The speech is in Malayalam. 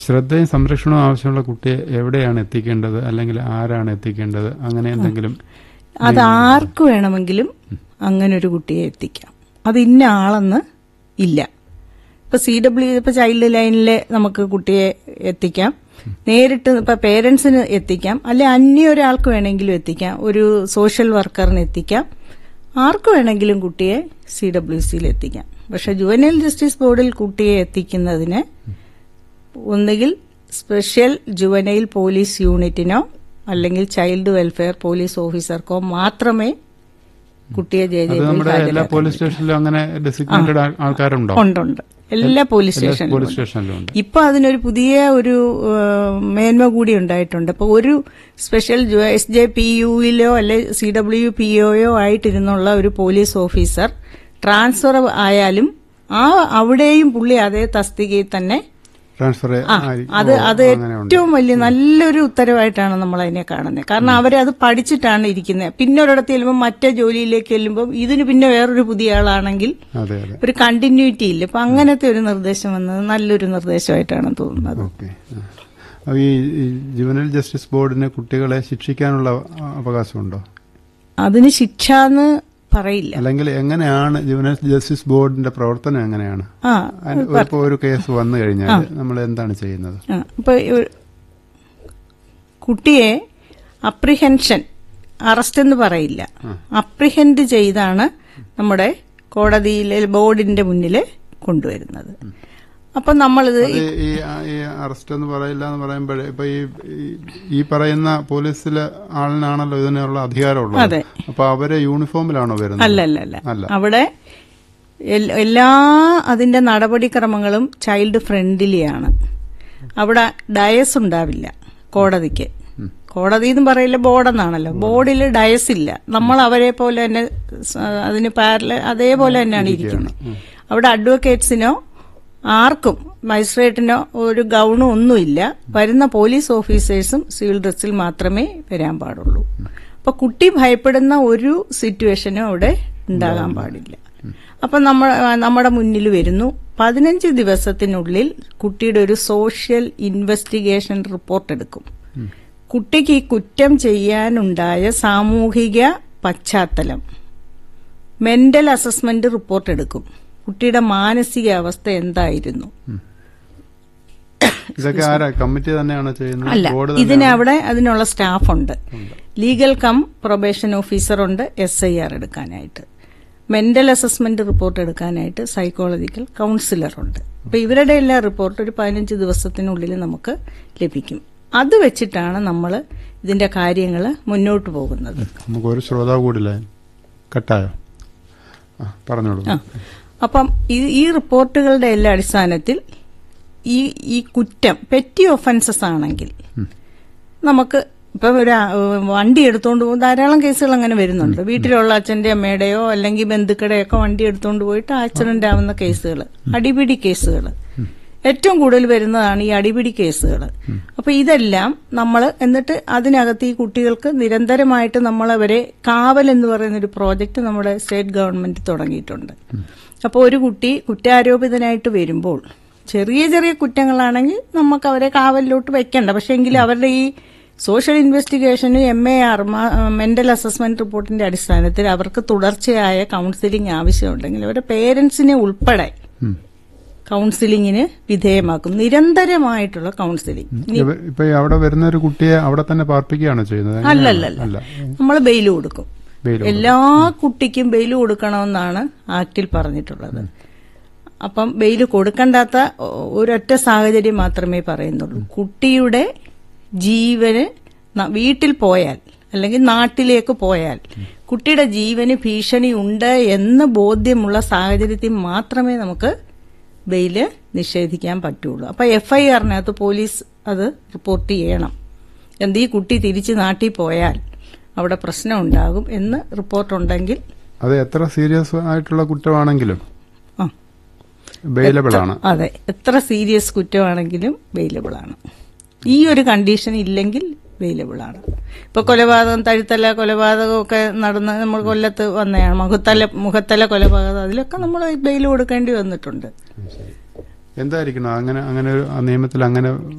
ശ്രദ്ധയും സംരക്ഷണവും ആവശ്യമുള്ള കുട്ടിയെ എവിടെയാണ് എത്തിക്കേണ്ടത് അല്ലെങ്കിൽ ആരാണ് എത്തിക്കേണ്ടത് അങ്ങനെ എന്തെങ്കിലും അത് ആർക്ക് വേണമെങ്കിലും അങ്ങനെ ഒരു കുട്ടിയെ എത്തിക്കാം അത് ഇന്ന ആളെന്ന് ഇല്ല ഇപ്പൊ സി ഡബ്ല്യു ഇപ്പൊ ചൈൽഡ് ലൈനിലെ നമുക്ക് കുട്ടിയെ എത്തിക്കാം നേരിട്ട് ഇപ്പൊ പേരൻസിന് എത്തിക്കാം അല്ലെ അന്യ ഒരാൾക്ക് വേണമെങ്കിലും എത്തിക്കാം ഒരു സോഷ്യൽ വർക്കറിന് എത്തിക്കാം ആർക്ക് വേണമെങ്കിലും കുട്ടിയെ സി ഡബ്ല്യു സിയിൽ എത്തിക്കാം പക്ഷെ ജുവനൽ ജസ്റ്റിസ് ബോർഡിൽ കുട്ടിയെ എത്തിക്കുന്നതിന് ഒന്നുകിൽ സ്പെഷ്യൽ ജുവനൈൽ പോലീസ് യൂണിറ്റിനോ അല്ലെങ്കിൽ ചൈൽഡ് വെൽഫെയർ പോലീസ് ഓഫീസർക്കോ മാത്രമേ കുട്ടിയെ ജെ ജെ അത് നമ്മുടെ എല്ലാ പോലീസ് സ്റ്റേഷനിലും അങ്ങനെ ഡെസിഗ്നേറ്റഡ് ആൾക്കാരുണ്ടോ ഉണ്ടുണ്ട് എല്ലാ പോലീസ് എല്ലാ സ്റ്റേഷനിലും പോലീസ് സ്റ്റേഷനിലും ഉണ്ട് ഇപ്പൊ അതിനൊരു പുതിയ ഒരു ഏഹ്, മേന്മ കൂടി ഉണ്ടായിട്ടുണ്ട് അപ്പൊ ഒരു സ്പെഷ്യൽ എസ് ജെ പി യുയിലോ അല്ലെ സി ഡബ്ല്യു പി ഒയോ ആയിട്ടിരുന്നുള്ള ഒരു പോലീസ് ഓഫീസർ ട്രാൻസ്ഫർ ആയാലും ആ അവിടെയും പുള്ളി അതേ തസ്തികയിൽ തന്നെ ട്രാൻസ്ഫർ ആ അത് അത് ഏറ്റവും വലിയ നല്ലൊരു ഉത്തരവായിട്ടാണ് നമ്മൾ അതിനെ കാണുന്നത് കാരണം അവരത് പഠിച്ചിട്ടാണ് ഇരിക്കുന്നത് പിന്നെ ഒരിടത്ത് ചെല്ലുമ്പോൾ മറ്റേ ജോലിയിലേക്ക് ചെല്ലുമ്പോൾ ഇതിന് പിന്നെ വേറൊരു പുതിയ ആളാണെങ്കിൽ അതെ അതെ ഒരു കണ്ടിന്യൂറ്റി ഇല്ല അപ്പൊ അങ്ങനത്തെ ഒരു നിർദ്ദേശം വന്നത് നല്ലൊരു നിർദ്ദേശമായിട്ടാണ് തോന്നുന്നത് ഓക്കെ അപ്പൊ ഈ ഈ ജുവനൽ ജസ്റ്റിസ് ബോർഡിന് കുട്ടികളെ ശിക്ഷിക്കാനുള്ള അ- അവകാശമുണ്ടോ അതിന് ശിക്ഷ എന്ന് പറയില്ല അല്ലെങ്കിൽ എങ്ങനെയാണ് ജുവനൽ ജസ്റ്റിസ് ബോർഡിന്റെ പ്രവർത്തനം എങ്ങനെയാണ് ആ അതിന് ഇപ്പോ ഒരു കേസ് വന്നു കഴിഞ്ഞാൽ നമ്മൾ എന്താണ് ചെയ്യുന്നത് ആ, ഇപ്പൊ ഈ കുട്ടിയെ അപ്രിഹെൻഷൻ അറസ്റ്റ് എന്ന് പറയില്ല അപ്രിഹെൻഡ് ചെയ്താണ് നമ്മുടെ കോടതിയിലെ ബോർഡിന്റെ മുന്നിൽ കൊണ്ടുവരുന്നത് അപ്പൊ നമ്മളിത് അത് ഈ ഈ അറസ്റ്റ് എന്ന് പറയില്ല എന്ന് പറയുമ്പോഴേ ഇപ്പൊ ഈ ഈ- ഈ പറയുന്ന പോലീസിലെ ആളിനാണല്ലോ ഇതിനുള്ള അധികാരമുള്ളത് അതെ. അപ്പൊ അവരെ യൂണിഫോമിലാണോ വരുന്നത് അല്ല അല്ല അല്ല അല്ല. അവിടെ എൽ- എല്ലാ അതിന്റെ നടപടിക്രമങ്ങളും ചൈൽഡ് ഫ്രണ്ട്ലിയാണ് അവിടെ ഡയസ് ഉണ്ടാവില്ല കോടതിക്ക് കോടതി എന്ന് പറയില്ല ബോർഡെന്നാണല്ലോ ബോർഡിൽ ഡയസ് ഇല്ല നമ്മൾ അവരെ പോലെ തന്നെ സ- അതിന് പാരല അതേപോലെ തന്നെയാണ് ഇരിക്കുന്നത് അവിടെ അഡ്വക്കേറ്റ്സിനോ ആർക്കും മജിസ്ട്രേറ്റിനോ ഒരു ഗൗണും ഒന്നുമില്ല വരുന്ന പോലീസ് ഓഫീസേഴ്സും സിവിൽ ഡ്രസ്സിൽ മാത്രമേ വരാൻ പാടുള്ളൂ അപ്പൊ കുട്ടി ഭയപ്പെടുന്ന ഒരു സിറ്റുവേഷനും അവിടെ ഉണ്ടാകാൻ പാടില്ല അപ്പൊ നമ്മൾ നമ്മുടെ മുന്നിൽ വരുന്നു പതിനഞ്ച് ദിവസത്തിനുള്ളിൽ കുട്ടിയുടെ ഒരു സോഷ്യൽ ഇൻവെസ്റ്റിഗേഷൻ റിപ്പോർട്ട് എടുക്കും കുട്ടിക്ക് ഈ കുറ്റം ചെയ്യാനുണ്ടായ സാമൂഹിക പശ്ചാത്തലം മെന്റൽ അസസ്മെന്റ് റിപ്പോർട്ട് എടുക്കും കുട്ടിയുടെ മാനസികാവസ്ഥ എന്തായിരുന്നു ഇതൊക്കെ ആരാ കമ്മിറ്റി തന്നെയാണോ ചെയ്യുന്നത് അല്ല ബോർഡ് ഇതിന് അവിടെ അതിനുള്ള സ്റ്റാഫുണ്ട് ലീഗൽ കം പ്രൊബേഷൻ ഓഫീസറുണ്ട് എസ് ഐ ആർ എടുക്കാനായിട്ട് മെന്റൽ അസസ്മെന്റ് റിപ്പോർട്ട് എടുക്കാനായിട്ട് സൈക്കോളജിക്കൽ കൗൺസിലറുണ്ട് അപ്പൊ ഇവരുടെ എല്ലാ റിപ്പോർട്ട് ഒരു പതിനഞ്ച് ദിവസത്തിനുള്ളിൽ നമുക്ക് ലഭിക്കും അത് വെച്ചിട്ടാണ് നമ്മൾ ഇതിന്റെ കാര്യങ്ങൾ മുന്നോട്ട് പോകുന്നത് നമുക്ക് ഒരു ശ്രോതാവ് കൂടില്ല കട്ടായോ ആ പറഞ്ഞോളൂ ആ. അപ്പം ഈ ഈ റിപ്പോർട്ടുകളുടെ എല്ലാ അടിസ്ഥാനത്തിൽ ഈ ഈ കുറ്റം പെറ്റി ഒഫൻസസ് ആണെങ്കിൽ നമുക്ക് ഇപ്പം ഒരു ആ, വണ്ടി എടുത്തുകൊണ്ട് പോകും ധാരാളം കേസുകൾ അങ്ങനെ വരുന്നുണ്ട് വീട്ടിലുള്ള അച്ഛന്റെ അമ്മയുടെയോ അല്ലെങ്കിൽ ബന്ധുക്കളുടെയോ ഒക്കെ വണ്ടി എടുത്തുകൊണ്ട് പോയിട്ട് ആക്സിഡന്റ് ആവുന്ന കേസുകൾ അടിപിടി കേസുകൾ ഏറ്റവും കൂടുതൽ വരുന്നതാണ് ഈ അടിപിടി കേസുകൾ അപ്പൊ ഇതെല്ലാം നമ്മൾ എന്നിട്ട് അതിനകത്ത് ഈ കുട്ടികൾക്ക് നിരന്തരമായിട്ട് നമ്മൾ അവരെ കാവൽ എന്ന് പറയുന്ന ഒരു പ്രോജക്റ്റ് നമ്മുടെ സ്റ്റേറ്റ് ഗവൺമെന്റ് തുടങ്ങിയിട്ടുണ്ട് അപ്പോൾ ഒരു കുട്ടി കുറ്റാരോപിതനായിട്ട് വരുമ്പോൾ ചെറിയ ചെറിയ കുറ്റങ്ങളാണെങ്കിൽ നമുക്ക് അവരെ കാവലിലോട്ട് വെക്കണ്ട പക്ഷെ എങ്കിലും അവരുടെ ഈ സോഷ്യൽ ഇൻവെസ്റ്റിഗേഷന് M A R mental assessment റിപ്പോർട്ടിന്റെ അടിസ്ഥാനത്തിൽ അവർക്ക് തുടർച്ചയായ കൗൺസിലിംഗ് ആവശ്യമുണ്ടെങ്കിൽ അവരുടെ പേരൻസിനെ ഉൾപ്പെടെ ഉം. കൗൺസിലിങ്ങിന് വിധേയമാക്കും നിരന്തരമായിട്ടുള്ള കൗൺസിലിംഗ് ഇവ- ഇപ്പൊ ഈ അവിടെ വരുന്ന ഒരു കുട്ടിയെ അവിടെ തന്നെ പാർപ്പിക്കുകയാണോ ചെയ്യുന്നത് അല്ലല്ല അല്ല നമ്മൾ ബെയിൽ കൊടുക്കും ബെയിൽ എല്ലാ കുട്ടിക്കും ബെയിൽ കൊടുക്കണമെന്നാണ് ആക്ടിൽ പറഞ്ഞിട്ടുള്ളത് അപ്പം ബെയിൽ കൊടുക്കണ്ടാത്ത ഒ- ഒരൊറ്റ സാഹചര്യം മാത്രമേ പറയുന്നുള്ളൂ കുട്ടിയുടെ ജീവന് ന- വീട്ടിൽ പോയാൽ അല്ലെങ്കിൽ നാട്ടിലേക്ക് പോയാൽ കുട്ടിയുടെ ജീവന് ഭീഷണി ഉണ്ട് എന്ന് ബോധ്യമുള്ള സാഹചര്യത്തിൽ മാത്രമേ നമുക്ക് ബെയില് നിഷേധിക്കാൻ പറ്റുള്ളൂ അപ്പൊ എഫ് ഐ ആറിനകത്ത് പോലീസ് അത് റിപ്പോർട്ട് ചെയ്യണം എന്ത് ഈ കുട്ടി തിരിച്ച് നാട്ടിൽ പോയാൽ അവിടെ പ്രശ്നം ഉണ്ടാകും എന്ന് റിപ്പോർട്ടുണ്ടെങ്കിൽ അത് എത്ര സീരിയസ് ആയിട്ടുള്ള കുറ്റമാണെങ്കിലും ആ ബെയിലബിൾ ആണ് അതെ എത്ര സീരിയസ് കുറ്റമാണെങ്കിലും വെയിലബിൾ ആണ് ഈ ഒരു കണ്ടീഷൻ ഇല്ലെങ്കിൽ വെയിലബിൾ ആണ് ഇപ്പൊ കൊലപാതകം തഴുത്തല കൊലപാതകം ഒക്കെ നടന്ന് നമ്മൾ കൊല്ലത്ത് വന്നതാണ് മുഖത്തല മുഖത്തല കൊലപാതകം അതിലൊക്കെ നമ്മൾ ബെയിൽ കൊടുക്കേണ്ടി വന്നിട്ടുണ്ട് എന്തായിരിക്കണം അങ്ങനെ അങ്ങനെ ഒരു ആ നിയമത്തിൽ അങ്ങനെ